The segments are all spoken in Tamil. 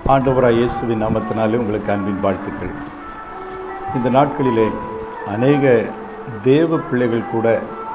ஆண்டவராக இயேசுவின் நாமத்தினாலே உங்களுக்கு அன்பின் வாழ்த்துக்கள் இந்த நாட்களிலே அநேக தேவ பிள்ளைகள் கூட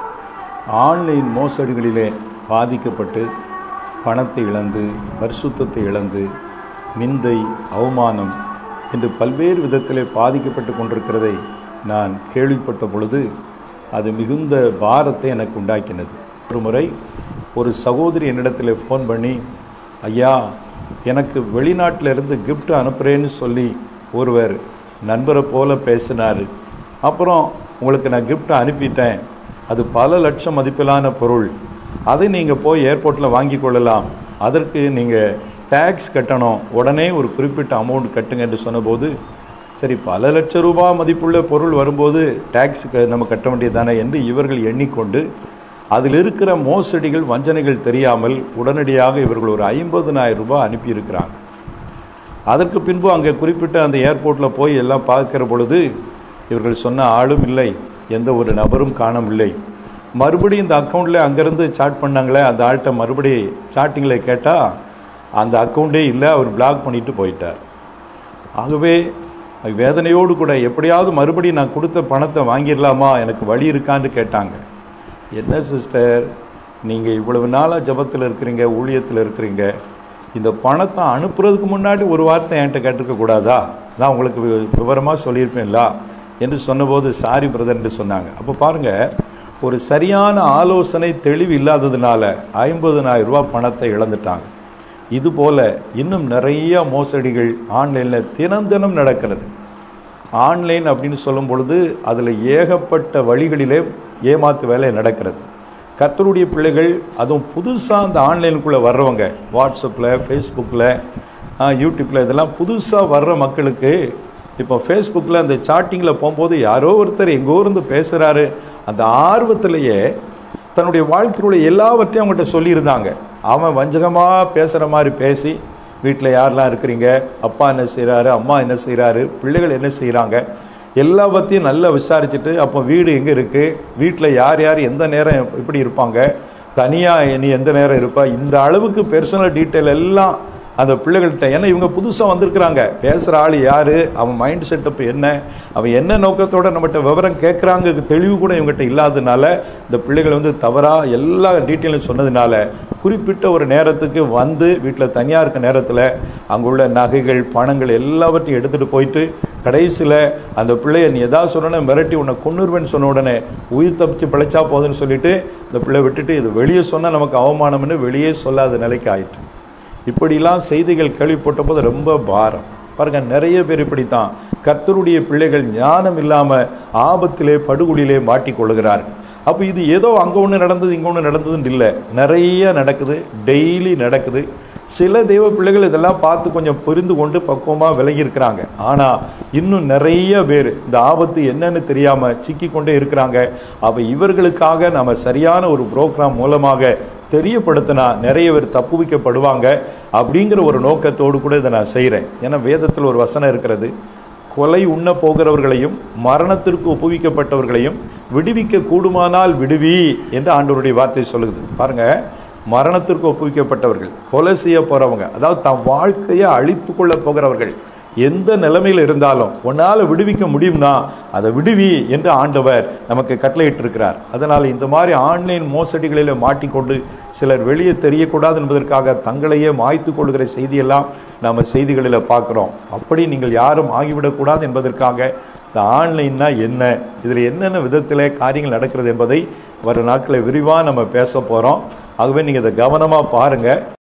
ஆன்லைன் மோசடிகளிலே பாதிக்கப்பட்டு பணத்தை இழந்து பரிசுத்தத்தை இழந்து நிந்தை அவமானம் என்று பல்வேறு விதத்திலே பாதிக்கப்பட்டு கொண்டிருக்கிறதை நான் கேள்விப்பட்ட பொழுது அது மிகுந்த பாரத்தை எனக்கு உண்டாக்கினது ஒரு முறை ஒரு சகோதரி என்னிடத்தில் ஃபோன் பண்ணி ஐயா எனக்கு வெளிநாட்டில் இருந்து gift அனுப்புகிறேன்னு சொல்லி ஒருவர் நண்பரை போல பேசினார் அப்புறம் உங்களுக்கு நான் gift அனுப்பிட்டேன் அது பல லட்சம் மதிப்பிலான பொருள் அதை நீங்கள் போய் ஏர்போர்ட்டில் வாங்கி கொள்ளலாம் அதற்கு நீங்கள் டேக்ஸ் கட்டணும் உடனே ஒரு குறிப்பிட்ட அமௌண்ட் கட்டுங்க என்று சொன்னபோது சரி பல லட்ச ரூபாய் மதிப்புள்ள பொருள் வரும்போது டேக்ஸ் நம்ம கட்ட வேண்டியதானே என்று இவர்கள் எண்ணிக்கொண்டு அதில் இருக்கிற மோசடிகள் வஞ்சனைகள் தெரியாமல் உடனடியாக இவர்கள் ஒரு ஐம்பதுனாயிரம் ரூபாய் அனுப்பியிருக்கிறாங்க அதற்கு பின்பு அங்கே குறிப்பிட்ட அந்த ஏர்போர்ட்டில் போய் எல்லாம் பார்க்கிற பொழுது இவர்கள் சொன்ன ஆளும் இல்லை எந்த ஒரு நபரும் காணவில்லை மறுபடியும் இந்த அக்கௌண்ட்டில் அங்கேருந்து சாட் பண்ணாங்களே அந்த ஆள்கிட்ட மறுபடி சாட்டிங்கில் கேட்டால் அந்த அக்கௌண்ட்டே இல்லை அவர் பிளாக் பண்ணிட்டு போயிட்டார் ஆகவே வேதனையோடு கூட எப்படியாவது மறுபடியும் நான் கொடுத்த பணத்தை வாங்கிடலாமா எனக்கு வழி இருக்கான்னு கேட்டாங்க என்ன சிஸ்டர் நீங்கள் இவ்வளவு நாளாக ஜபத்தில் இருக்கிறீங்க ஊழியத்தில் இருக்கிறீங்க இந்த பணத்தை அனுப்புறதுக்கு முன்னாடி ஒரு வார்த்தை என்கிட்ட கேட்டிருக்க கூடாதா நான் உங்களுக்கு வி- விவரமாக சொல்லியிருப்பேன்ல என்று சொன்னபோது சாரி பிரதர்ன்ட்டு சொன்னாங்க அப்போ பாருங்கள் ஒரு சரியான ஆலோசனை தெளிவு இல்லாததுனால ஐம்பதுனாயிரம் ரூபாய் பணத்தை இழந்துட்டாங்க இதுபோல இன்னும் நிறைய மோசடிகள் ஆன்லைனில் தினம் தினம் நடக்கிறது ஆன்லைன் அப்படின்னு சொல்லும் பொழுது அதில் ஏகப்பட்ட வழிகளிலே ஏமாத்து வேலை நடக்கிறது கர்த்தருடைய பிள்ளைகள் அதுவும் புதுசாக அந்த ஆன்லைனுக்குள்ளே வர்றவங்க வாட்ஸ்அப்பில் ஃபேஸ்புக்கில் யூடியூப்பில் இதெல்லாம் புதுசாக வர்ற மக்களுக்கு இப்போ ஃபேஸ்புக்கில் அந்த சாட்டிங்கில் போகும்போது யாரோ ஒருத்தர் எங்கோ இருந்து பேசுகிறாரு அந்த ஆர்வத்திலேயே தன்னுடைய வாழ்க்கையுடைய எல்லாவற்றையும் அவங்ககிட்ட சொல்லியிருந்தாங்க அவன் வஞ்சகமாக பேசுகிற மாதிரி பேசி வீட்டில் யாரெல்லாம் இருக்கிறீங்க அப்பா என்ன செய்கிறாரு அம்மா என்ன செய்கிறாரு பிள்ளைகள் என்ன செய்கிறாங்க எல்லாவற்றையும் நல்லா விசாரிச்சுட்டு அப்போ வீடு எங்கே இருக்குது வீட்டில் யார் யார் எந்த நேரம் எப்படி இருப்பாங்க தனியாக நீ எந்த நேரம் இருப்பா இந்த அளவுக்கு பெர்சனல் டீட்டெயில் எல்லாம் அந்த பிள்ளைகள்கிட்ட ஏன்னா இவங்க புதுசாக வந்திருக்கிறாங்க பேசுகிற ஆள் யார் அவன் மைண்ட் செட்டப் என்ன அவன் என்ன நோக்கத்தோட நம்மகிட்ட விவரம் கேட்குறாங்க தெளிவு கூட இவங்ககிட்ட இல்லாததுனால இந்த பிள்ளைகள் வந்து தவறாக எல்லா டீட்டெயிலும் சொன்னதுனால குறிப்பிட்ட ஒரு நேரத்துக்கு வந்து வீட்டில் தனியாக இருக்க நேரத்தில் அங்குள்ள நகைகள் பணங்கள் எல்லாவற்றையும் எடுத்துகிட்டு போயிட்டு கடைசியில் அந்த பிள்ளைய நீ எதாவது சொன்னோன்னே மிரட்டி உன்னை கொன்னுருவேன்னு சொன்ன உடனே உயிர் தப்பிச்சு பிழைச்சா போதுன்னு சொல்லிட்டு இந்த பிள்ளை விட்டுட்டு இது வெளியே சொன்னால் நமக்கு அவமானம்னு வெளியே சொல்லாத நிலைக்கு ஆயிட்டு இப்படிலாம் செய்திகள் கேள்விப்பட்ட போது ரொம்ப பாரம் பாருங்க நிறைய பேர் இப்படித்தான் கர்த்தருடைய பிள்ளைகள் ஞானம் இல்லாமல் ஆபத்திலே படுகொலியிலே மாட்டிக்கொள்கிறார்கள் அப்போ இது ஏதோ அங்கே ஒன்று நடந்தது இங்கே ஒன்று நடந்ததுன்னு இல்லை நிறைய நடக்குது டெய்லி நடக்குது சில தெய்வ பிள்ளைகள் இதெல்லாம் பார்த்து கொஞ்சம் புரிந்து கொண்டு பக்குவமாக விலகி இருக்கிறாங்க ஆனால் இன்னும் நிறைய பேர் இந்த ஆபத்து என்னன்னு தெரியாமல் சிக்கி கொண்டே இருக்கிறாங்க அப்போ இவர்களுக்காக நம்ம சரியான ஒரு ப்ரோக்ராம் மூலமாக தெரியப்படுத்தினா நிறைய பேர் தப்புவிக்கப்படுவாங்க அப்படிங்கிற ஒரு நோக்கத்தோடு கூட இதை நான் செய்கிறேன் ஏன்னா வேதத்தில் ஒரு வசனம் இருக்கிறது கொலை உண்ண போகிறவர்களையும் மரணத்திற்கு ஒப்புவிக்கப்பட்டவர்களையும் விடுவிக்க கூடுமானால் விடுவி என்று ஆண்டவருடைய வார்த்தை சொல்லுது பாருங்க மரணத்திற்கு ஒப்புவிக்கப்பட்டவர்கள் கொலை செய்ய போறவங்க அதாவது தன் வாழ்க்கையை அழித்து கொள்ள போகிறவர்கள் எந்த நிலைமையில் இருந்தாலும் உன்னால் விடுவிக்க முடியும்னா அதை விடுவி என்று ஆண்டவர் நமக்கு கட்டளையிட்டிருக்கிறார் அதனால் இந்த மாதிரி ஆன்லைன் மோசடிகளில் மாட்டிக்கொண்டு சிலர் வெளியே தெரியக்கூடாது என்பதற்காக தங்களையே மாய்த்து கொள்கிற செய்தியெல்லாம் நம்ம செய்திகளில் பார்க்குறோம் அப்படி நீங்கள் யாரும் ஆகிவிடக்கூடாது என்பதற்காக இந்த ஆன்லைன்னா என்ன இதில் என்னென்ன விதத்தில் காரியங்கள் நடக்கிறது என்பதை வரும் நாட்களை விரிவாக நம்ம பேச போகிறோம் ஆகவே நீங்கள் இதை கவனமாக பாருங்கள்